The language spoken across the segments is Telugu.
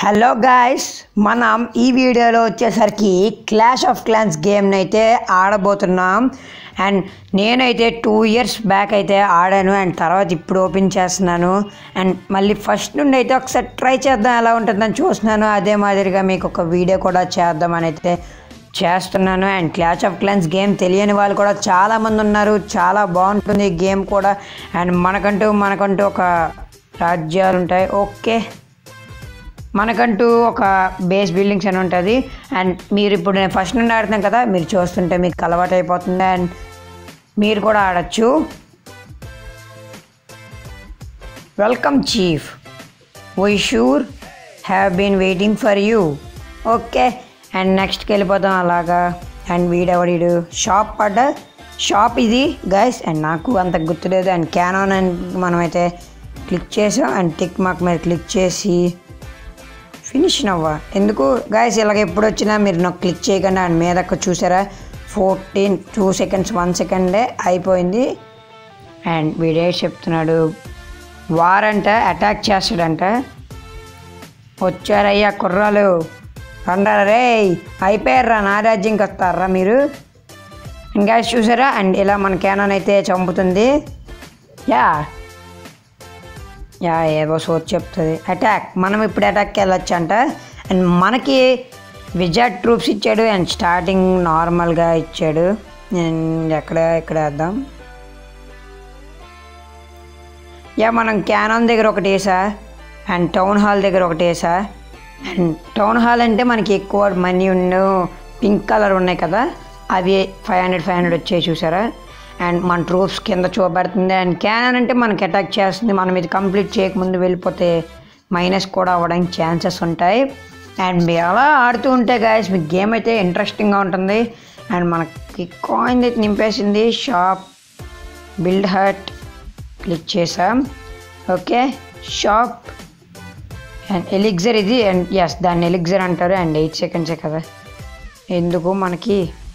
హలో గాయస్ మనం ఈ వీడియోలో వచ్చేసరికి క్లాష్ ఆఫ్ క్లాన్స్ గేమ్ని అయితే ఆడబోతున్నాం అండ్ నేనైతే టూ ఇయర్స్ బ్యాక్ అయితే ఆడాను అండ్ తర్వాత ఇప్పుడు ఓపెన్ చేస్తున్నాను అండ్ మళ్ళీ ఫస్ట్ నుండి అయితే ఒకసారి ట్రై చేద్దాం ఎలా ఉంటుందని చూస్తున్నాను అదే మాదిరిగా మీకు ఒక వీడియో కూడా చేద్దామని అయితే చేస్తున్నాను and clash of clans game తెలియని వాళ్ళు కూడా చాలామంది ఉన్నారు చాలా బాగుంటుంది ఈ గేమ్ కూడా అండ్ మనకంటూ మనకంటూ ఒక రాజ్యాలు ఉంటాయి ఓకే మనకంటూ ఒక బేస్ బిల్డింగ్స్ అని ఉంటుంది అండ్ మీరు ఇప్పుడు నేను ఫస్ట్ నుండి ఆడుతున్నాం కదా మీరు చూస్తుంటే మీకు అలవాటు అయిపోతుంది అండ్ మీరు కూడా ఆడచ్చు welcome chief we sure have been waiting for you okay and నెక్స్ట్కి వెళ్ళిపోతాం అలాగా అండ్ వీడెవడీడు షాప్ పడ్డ షాప్ ఇది గైస్ అండ్ నాకు అంత గుర్తులేదు అండ్ క్యానాన్ అని మనమైతే క్లిక్ చేసాం అండ్ టిక్ మార్క్ మీద క్లిక్ చేసి ఫినిష్ నవ్వా ఎందుకు గాయస్ ఇలాగ ఎప్పుడు వచ్చినా మీరు నాకు క్లిక్ చేయకుండా అండ్ మీదక్క చూసారా ఫోర్టీన్ టూ సెకండ్స్ వన్ సెకండే అయిపోయింది అండ్ వీడే చెప్తున్నాడు వారంట అటాక్ చేస్తాడంట వచ్చారయ్యా కుర్రాలు రండారా రే అయిపోయారా నా రాజ్యంకి వస్తారా మీరు ఇంకా చూసారా అండ్ ఇలా మన క్యానాన్ అయితే చంపుతుంది యా యా ఏదో సోచ్ చెప్తుంది అటాక్ మనం ఇప్పుడు అటాక్కి వెళ్ళొచ్చు అంట అండ్ మనకి విజార్డ్ ట్రూప్స్ ఇచ్చాడు అండ్ స్టార్టింగ్ నార్మల్గా ఇచ్చాడు అండ్ ఎక్కడ ఎక్కడ వేద్దాం యా మనం క్యానాన్ దగ్గర ఒకటి వేసా అండ్ టౌన్ హాల్ దగ్గర ఒకటి వేసా అండ్ టౌన్ హాల్ అంటే మనకి ఎక్కువ మనీ ఉన్న పింక్ కలర్ ఉన్నాయి కదా అవి ఫైవ్ హండ్రెడ్ ఫైవ్ హండ్రెడ్ వచ్చాయి చూసారా అండ్ మన ట్రూప్స్ కింద చూపబడుతుంది అండ్ క్యానన్ అంటే మనకి అటాక్ చేస్తుంది మనం ఇది కంప్లీట్ చేయకముందు వెళ్ళిపోతే మైనస్ కూడా అవ్వడానికి ఛాన్సెస్ ఉంటాయి అండ్ మీరు అలా ఆడుతూ ఉంటే గాయస్ మీకు గేమ్ అయితే ఇంట్రెస్టింగ్గా ఉంటుంది అండ్ మనకి కాయిన్ అయితే నింపేసింది షాప్ బిల్డ్ హట్ క్లిక్ చేసాం ఓకే షాప్ అండ్ ఎలిగ్జర్ ఇది అండ్ ఎస్ దాన్ని ఎలిగ్జర్ అంటారు అండ్ ఎయిట్ సెకండ్సే కదా ఎందుకు మనకి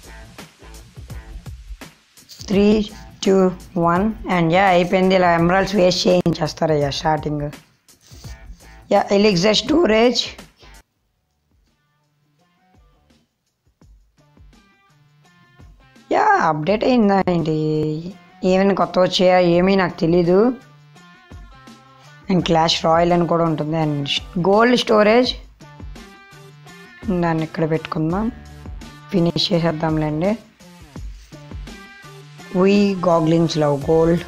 three two one and yeah అయిపోయింది ఇలా ఎమరాల్స్ వేస్ట్ చేయించేస్తారయ్యా starting yeah elixir storage yeah update అయిందా ఏంటి ఏమైనా కొత్త వచ్చాయా ఏమీ నాకు తెలీదు అండ్ క్లాష్ రాయల్ అని కూడా ఉంటుంది అండ్ గోల్డ్ స్టోరేజ్ దాన్ని ఇక్కడ పెట్టుకుందాం ఫినిష్ చేసేద్దాంలేండి we goblins love gold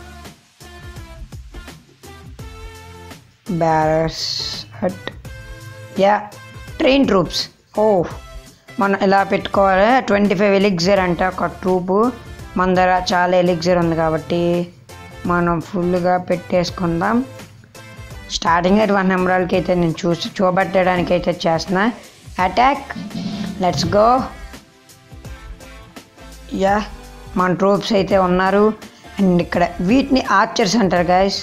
bars hut yeah train troops ఓ మనం ఇలా పెట్టుకోవాలి ట్వంటీ ఫైవ్ ఎలిగ్జర్ అంటే ఒక ట్రూపు మన దగ్గర చాలా ఎలిగ్జర్ ఉంది కాబట్టి మనం ఫుల్గా పెట్టేసుకుందాం స్టార్టింగ్ అయితే వన్ ఎమరాల్కి అయితే నేను చూసి చూపెట్టడానికి అయితే చేస్తున్నా అటాక్ లెట్స్ గో యా మన ట్రూప్స్ అయితే ఉన్నారు అండ్ ఇక్కడ వీటిని ఆర్చర్స్ అంటారు గాయస్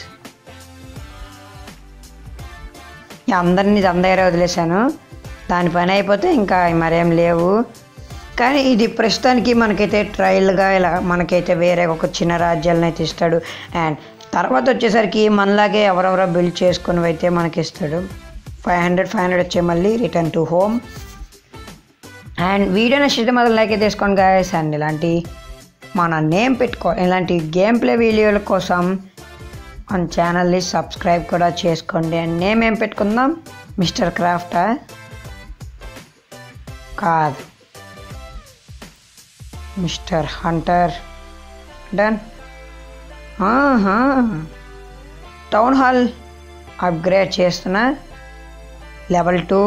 అందరినీ దగ్గర వదిలేశాను దాని పని అయిపోతే ఇంకా మరేం లేవు కానీ ఇది ప్రస్తుతానికి మనకైతే ట్రయల్గా ఇలా మనకైతే వేరే ఒక చిన్న రాజ్యాలను అయితే ఇస్తాడు అండ్ తర్వాత వచ్చేసరికి మనలాగే ఎవరెవరో బిల్డ్ చేసుకుని అయితే మనకి ఇస్తాడు ఫైవ్ హండ్రెడ్ ఫైవ్ హండ్రెడ్ వచ్చే మళ్ళీ return to home and video నచ్చితే మాత్రం లైక్ అయితే తీసుకోండి గాయస్ అండ్ ఇలాంటి మన నేమ్ పెట్టుకో ఇలాంటి గేమ్ ప్లే వీడియోల కోసం మన ఛానల్ని సబ్స్క్రైబ్ కూడా చేసుకోండి అండ్ నేమ్ ఏం పెట్టుకుందాం మిస్టర్ క్రాఫ్టా కాదు mister hunter done town hall upgrade చేస్తున్నా లెవెల్ టూ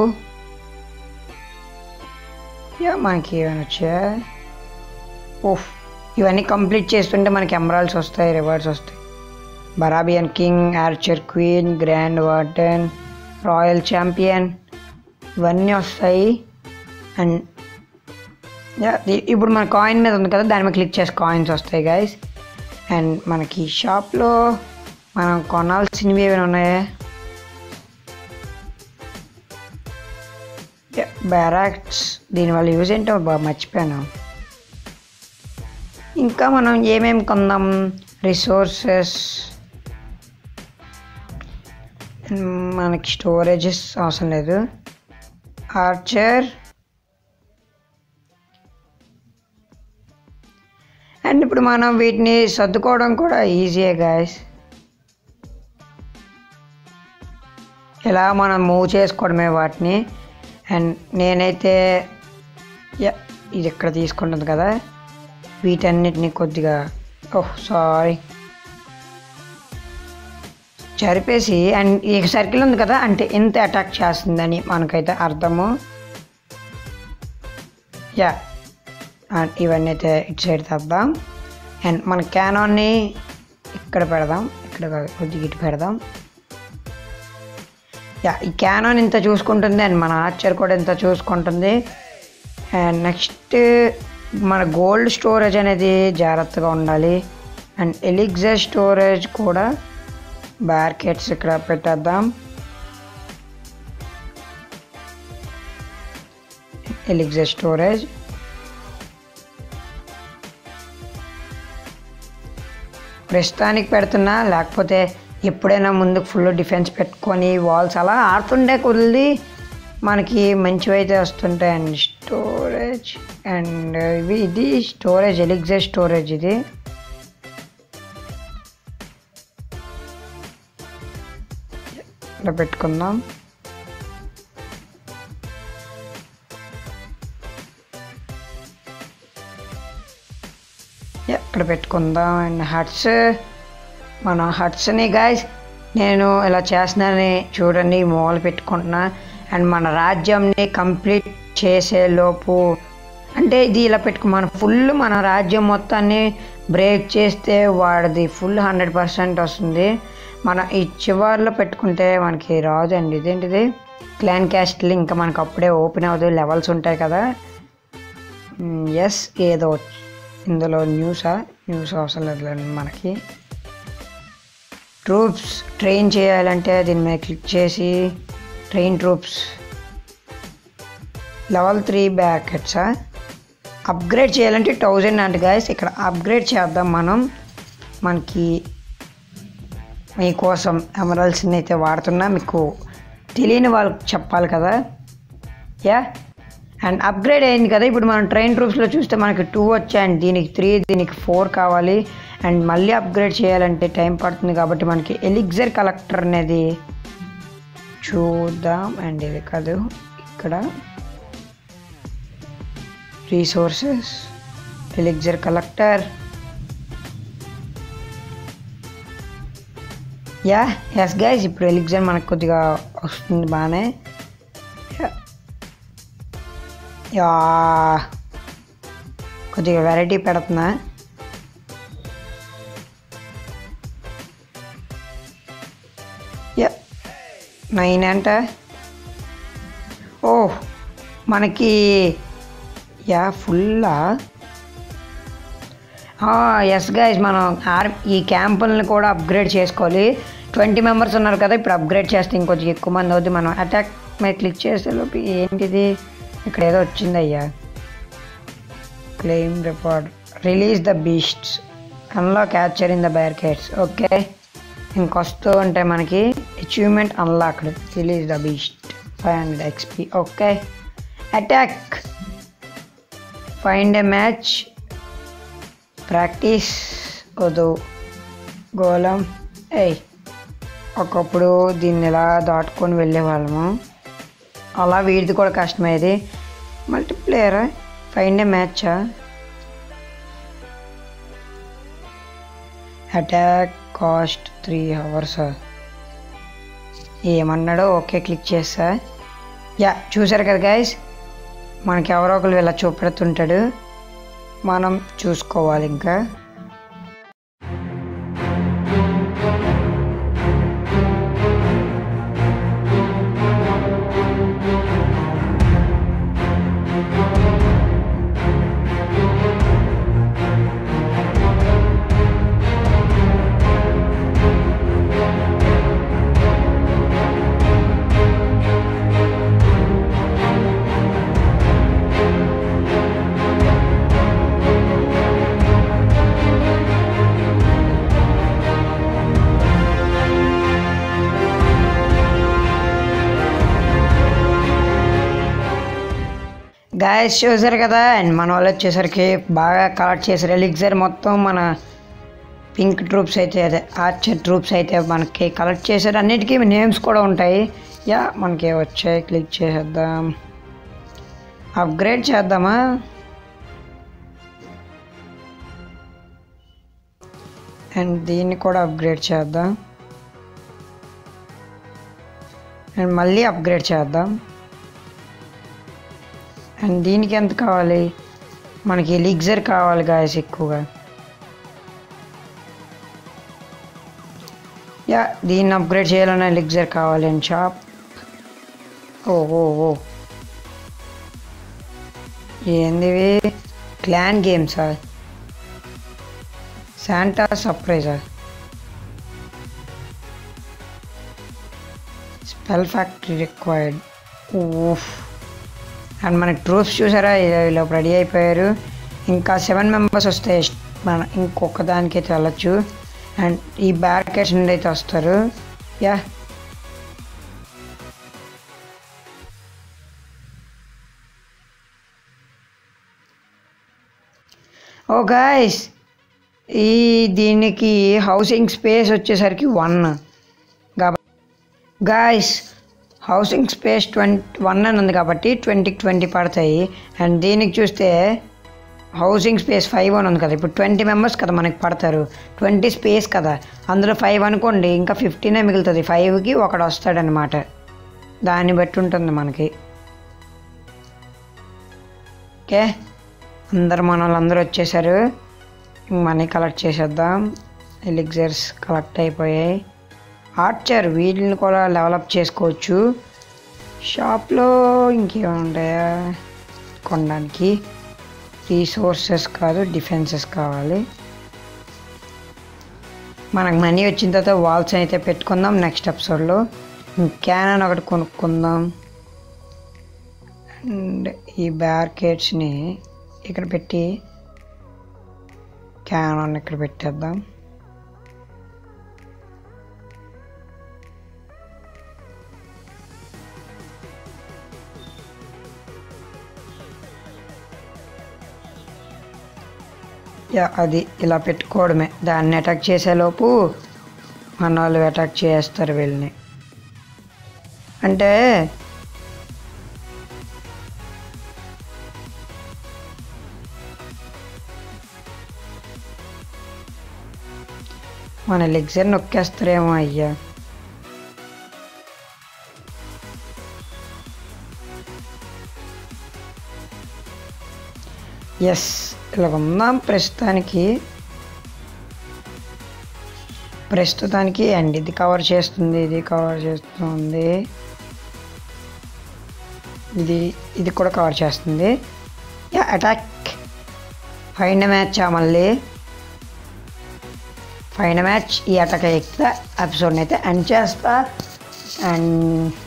యా మనకి ఏమైనా వచ్చా ఓహ్ ఇవన్నీ కంప్లీట్ చేస్తుంటే మనకి ఎమరాల్స్ వస్తాయి రివార్డ్స్ వస్తాయి barbarian king archer queen grand warden royal champion ఇవన్నీ వస్తాయి అండ్ ఇప్పుడు మన కాయిన్ మీద ఉంది కదా దాని మీద క్లిక్ చేసి కాయిన్స్ వస్తాయి గైస్ అండ్ మనకి షాప్లో మనం కొనాల్సినవి ఏమైనా ఉన్నాయా బ్యారాక్స్ దీనివల్ల యూజ్ ఏంటో బాగా మర్చిపోయాను ఇంకా మనం ఏమేమి కొందాం రిసోర్సెస్ మనకి స్టోరేజెస్ అవసరం లేదు ఆర్చర్ అండ్ ఇప్పుడు మనం వీటిని సర్దుకోవడం కూడా ఈజీయే గాయస్ ఇలా మనం మూవ్ చేసుకోవడమే వాటిని అండ్ నేనైతే యా ఇది ఇక్కడ తీసుకుంటుంది కదా వీటన్నిటిని కొద్దిగా ఓహ్ సారీ జరిపేసి అండ్ ఈ సర్కిల్ ఉంది కదా అంటే ఎంత అటాక్ చేస్తుందని మనకైతే అర్థము యా అండ్ ఇవన్నీ అయితే ఇటు సైడ్ తెద్దాం అండ్ మన క్యానాన్ని ఇక్కడ పెడదాం ఇక్కడ కాదు, కొద్దిగా ఇటు పెడదాం యా ఈ క్యానాన్ ఇంత చూసుకుంటుంది అండ్ మన ఆర్చర్ కూడా ఇంత చూసుకుంటుంది అండ్ నెక్స్ట్ మన గోల్డ్ స్టోరేజ్ అనేది జాగ్రత్తగా ఉండాలి అండ్ ఎలిగ్జర్ స్టోరేజ్ కూడా బ్యార్కెట్స్ ఇక్కడ పెట్టేద్దాం ఎలిగ్జర్ స్టోరేజ్ ప్రస్తుతానికి పెడుతున్నా లేకపోతే ఎప్పుడైనా ముందుకు ఫుల్ డిఫెన్స్ పెట్టుకొని వాల్స్ అలా ఆడుతుండే కొద్ది మనకి మంచివి అయితే వస్తుంటాయి అండ్ స్టోరేజ్ అండ్ ఇవి ఇది స్టోరేజ్ ఎలిగ్జర్ స్టోరేజ్ ఇది ఇలా పెట్టుకుందాం ఇక్కడ పెట్టుకుందాం అండ్ హట్స్ మన హట్స్ని గాయస్ నేను ఇలా చేస్తున్నానని చూడండి మూల పెట్టుకుంటున్నా అండ్ మన రాజ్యంని కంప్లీట్ చేసేలోపు అంటే ఇది ఇలా పెట్టుకు మన ఫుల్ మన రాజ్యం మొత్తాన్ని బ్రేక్ చేస్తే వాడిది ఫుల్ హండ్రెడ్ పర్సెంట్ వస్తుంది మన ఈ చివర్లో పెట్టుకుంటే మనకి రాదు అండి ఇదేంటిది క్లాన్ క్యాస్ట్లు ఇంకా మనకు అప్పుడే ఓపెన్ అవుతుంది లెవెల్స్ ఉంటాయి కదా ఎస్ ఏదో ఇందులో న్యూసా న్యూస్ అవసరం లేదు మనకి ట్రూప్స్ ట్రైన్ చేయాలంటే దీని మీద క్లిక్ చేసి ట్రైన్ ట్రూప్స్ లెవెల్ త్రీ బ్యాకెట్సా అప్గ్రేడ్ చేయాలంటే థౌజండ్ అంటే గాయస్ ఇక్కడ అప్గ్రేడ్ చేద్దాం మనం మనకి మీకోసం ఎమరల్స్ని అయితే వాడుతున్నా మీకు తెలియని వాళ్ళకి చెప్పాలి కదా యా అండ్ అప్గ్రేడ్ అయింది కదా ఇప్పుడు మనం ట్రైన్ ట్రూప్స్లో చూస్తే మనకి టూ వచ్చాయి అండ్ దీనికి త్రీ దీనికి ఫోర్ కావాలి అండ్ మళ్ళీ అప్గ్రేడ్ చేయాలంటే టైం పడుతుంది కాబట్టి మనకి ఎలిగ్జర్ కలెక్టర్ అనేది చూద్దాం అండ్ ఇది కాదు ఇక్కడ resources elixir collector yeah yes guys ఇప్పుడు ఎలిగ్జర్ మనకు కొద్దిగా వస్తుంది బాగానే యా కొద్దిగా వెరైటీ పెడుతున్నా యా నైన్ అంట ఓ మనకి యా ఫుల్లా ఎస్ గైజ్ మనం ఆర్ ఈ క్యాంపుల్ని కూడా అప్గ్రేడ్ చేసుకోవాలి ట్వంటీ మెంబర్స్ ఉన్నారు కదా ఇప్పుడు అప్గ్రేడ్ చేస్తే ఇంకొంచెం ఎక్కువ మంది అవుతుంది మనం అటాక్ మీద క్లిక్ చేసే లోపు ఏంటిది ఇక్కడ ఏదో వచ్చింది అయ్యా claim report release the beasts unlock capture in the barricades okay ఇంకొస్తూ ఉంటే మనకి achievement unlocked release the beast five hundred XP okay attack find a match practice వద్దు గోళం ఏయ్ ఒకప్పుడు దీన్ని ఇలా దాటుకొని వెళ్ళేవాళ్ళము అలా వీడిది కూడా కష్టమయ్యేది మల్టీప్లేయరా ఫైండ్ ఏ మ్యాచా అటాక్ కాస్ట్ త్రీ అవర్స్ ఏమన్నాడో ఓకే క్లిక్ చేస్తా యా చూసారు కదా గైస్ మనకి ఎవరో ఒకరు ఇలా చూపెడుతుంటాడు మనం చూసుకోవాలి ఇంకా గాయస్ చూసారు కదా అండ్ మన వాళ్ళు వచ్చేసరికి బాగా కలెక్ట్ చేశారు ఎలిక్సర్ మొత్తం మన పింక్ ట్రూప్స్ అయితే అదే ఆర్చర్ ట్రూప్స్ అయితే మనకి కలెక్ట్ చేశారు అన్నిటికీ నేమ్స్ కూడా ఉంటాయి యా మనకి వచ్చాయి క్లిక్ చేసేద్దాం అప్గ్రేడ్ చేద్దామా అండ్ దీన్ని కూడా అప్గ్రేడ్ చేద్దాం అండ్ మళ్ళీ అప్గ్రేడ్ చేద్దాం అండ్ దీనికి ఎంత కావాలి మనకి ఎలిగ్జర్ కావాలి గాయస్ ఎక్కువగా యా దీన్ని అప్గ్రేడ్ చేయాలన్నా ఎలిగ్జర్ కావాలి అండ్ షాప్ ఓ ఓ ఓ ఏందివి క్లాన్ గేమ్సా శాంటా సర్ప్రైజా స్పెల్ ఫ్యాక్టరీ రిక్వైర్డ్ ఓఫ్ అండ్ మనకి ట్రూప్స్ చూసారా ఇలా రెడీ అయిపోయారు ఇంకా సెవెన్ మెంబర్స్ వస్తే మన ఇంకొక దానికి అయితే వెళ్ళచ్చు అండ్ ఈ బ్యారికేడ్స్ నుండి అయితే వస్తారు యా ఓ గాయస్ ఈ దీనికి హౌసింగ్ స్పేస్ వచ్చేసరికి one guys housing space twenty one అని ఉంది కాబట్టి ట్వంటీకి ట్వంటీ పడతాయి అండ్ దీనికి చూస్తే హౌసింగ్ స్పేస్ ఫైవ్ అని ఉంది కదా ఇప్పుడు ట్వంటీ మెంబర్స్ కదా మనకి పడతారు ట్వంటీ స్పేస్ కదా అందులో ఫైవ్ అనుకోండి ఇంకా ఫిఫ్టీనే మిగులుతుంది ఫైవ్కి ఒకడు వస్తాడనమాట దాన్ని బట్టి ఉంటుంది మనకి ఓకే అందరు మన వాళ్ళందరూ వచ్చేసారు మనీ కలెక్ట్ చేసేద్దాం ఎలిగ్జర్స్ కలెక్ట్ అయిపోయాయి ఆర్చర్ వీటిని కూడా డెవలప్ చేసుకోవచ్చు షాప్లో ఇంకేముంటాయా కొనడానికి రీసోర్సెస్ కాదు డిఫెన్సెస్ కావాలి మనకు మనీ వచ్చిన తర్వాత వాల్స్ అయితే పెట్టుకుందాం నెక్స్ట్ ఎపిసోడ్లో క్యానన్ ఒకటి కొనుక్కుందాం అండ్ ఈ బ్యారికేడ్స్ని ఇక్కడ పెట్టి క్యానన్ ఇక్కడ పెట్టేద్దాం యా అది ఇలా పెట్టుకోవడమే దాన్ని అటాక్ చేసేలోపు మన వాళ్ళు అటాక్ చేస్తారు వీళ్ళని అంటే మన లెగ్జర్ నొక్కేస్తారేమో అయ్యా ఎస్ ఇలా ఉందాం ప్రస్తుతానికి ప్రస్తుతానికి అండ్ ఇది కవర్ చేస్తుంది ఇది కవర్ చేస్తుంది ఇది ఇది కూడా కవర్ చేస్తుంది యా అటాక్ ఫైన్ మ్యాచ్ మళ్ళీ ఫైన్ మ్యాచ్ ఈ అటాక్ ఎక్కితే ఎపిసోడ్ని అయితే ఎండ్ చేస్తా అండ్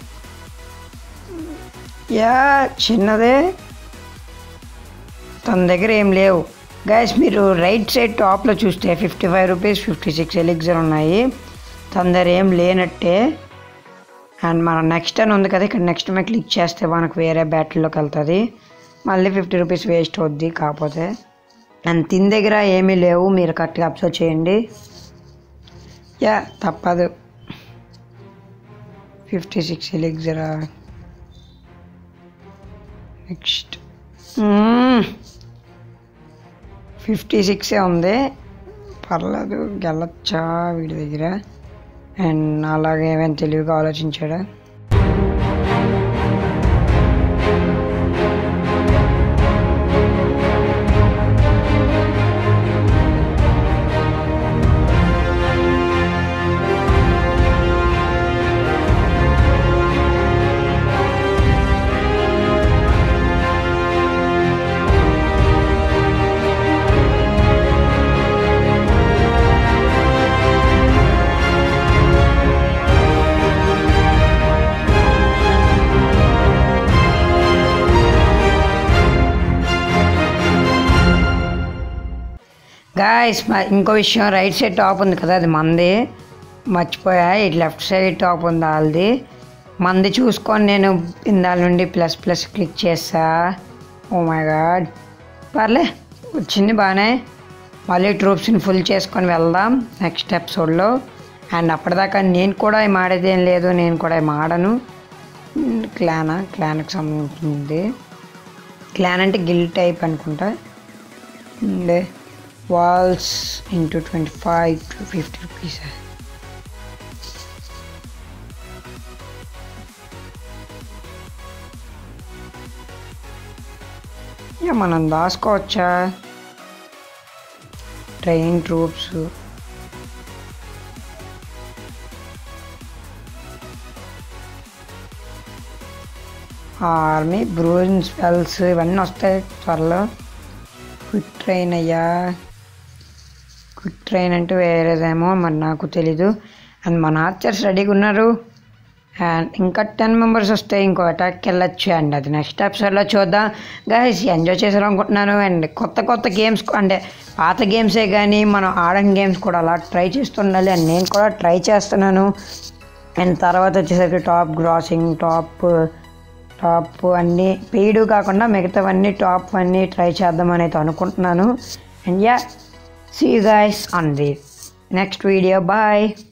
యా చిన్నదే తన దగ్గర ఏం లేవు గైస్ మీరు రైట్ సైడ్ టాప్లో చూస్తే fifty five rupees fifty six elixir ఉన్నాయి తన దగ్గర ఏం లేనట్టే అండ్ మన నెక్స్ట్ అని ఉంది కదా ఇక్కడ నెక్స్ట్ మీద క్లిక్ చేస్తే మనకు వేరే బ్యాటిల్లోకి వెళ్తుంది మళ్ళీ ఫిఫ్టీ రూపీస్ వేస్ట్ అవుద్ది కాకపోతే అండ్ తిన దగ్గర ఏమీ లేవు మీరు కరెక్ట్గా అబ్జర్వ్ చేయండి యా తప్పదు ఫిఫ్టీ సిక్స్ ఎలిగ్జరా నెక్స్ట్ ఫిఫ్టీ సిక్సే ఉంది పర్లేదు గెలచ్చా వీడి దగ్గర అండ్ అలాగే ఏమైనా తెలివిగా ఆలోచించాడా గాయస్ ఇంకో విషయం రైట్ సైడ్ టాప్ ఉంది కదా అది మంది మర్చిపోయా ఈ లెఫ్ట్ సైడ్ టాప్ ఉంది వాళ్ళది మంది చూసుకొని నేను ఇందాల నుండి ప్లస్ ప్లస్ క్లిక్ చేస్తా ఓ మై గాడ్ పర్లే వచ్చింది బాగానే మళ్ళీ ట్రూప్స్ని ఫుల్ చేసుకొని వెళ్దాం నెక్స్ట్ ఎపిసోడ్లో అండ్ అప్పటిదాకా నేను కూడా ఏం ఆడేది ఏం లేదు నేను కూడా ఏం ఆడను క్లానా క్లాన్కి సంబంధించింది క్లాన్ అంటే గిల్ టైప్ అనుకుంటా and walls into twenty five to fifty rupees ఇక మనం దాచుకోవచ్చా train troops army brew spells ఇవన్నీ వస్తాయి త్వరలో క్విక్ ట్రైన్ అయ్యా క్విక్ ట్రైన్ అంటే వేరేదేమో మరి నాకు తెలీదు అండ్ మన ఆర్చర్స్ రెడీగా ఉన్నారు అండ్ ఇంకా టెన్ మెంబర్స్ వస్తే ఇంకో అటాక్కి వెళ్ళొచ్చు అండ్ అది నెక్స్ట్ ఎపిసోడ్లో చూద్దాం గైస్ ఎంజాయ్ చేసారు అనుకుంటున్నాను అండ్ కొత్త కొత్త గేమ్స్ అంటే పాత గేమ్సే కానీ మనం ఆడని గేమ్స్ కూడా అలా ట్రై చేస్తుండాలి అండ్ నేను కూడా ట్రై చేస్తున్నాను అండ్ తర్వాత వచ్చేసరికి టాప్ గ్రాసింగ్ టాప్ టాప్ అన్నీ పెయిడ్ కాకుండా మిగతావన్నీ టాప్ అన్నీ ట్రై చేద్దామని అయితే అనుకుంటున్నాను and yeah see you guys on the next video bye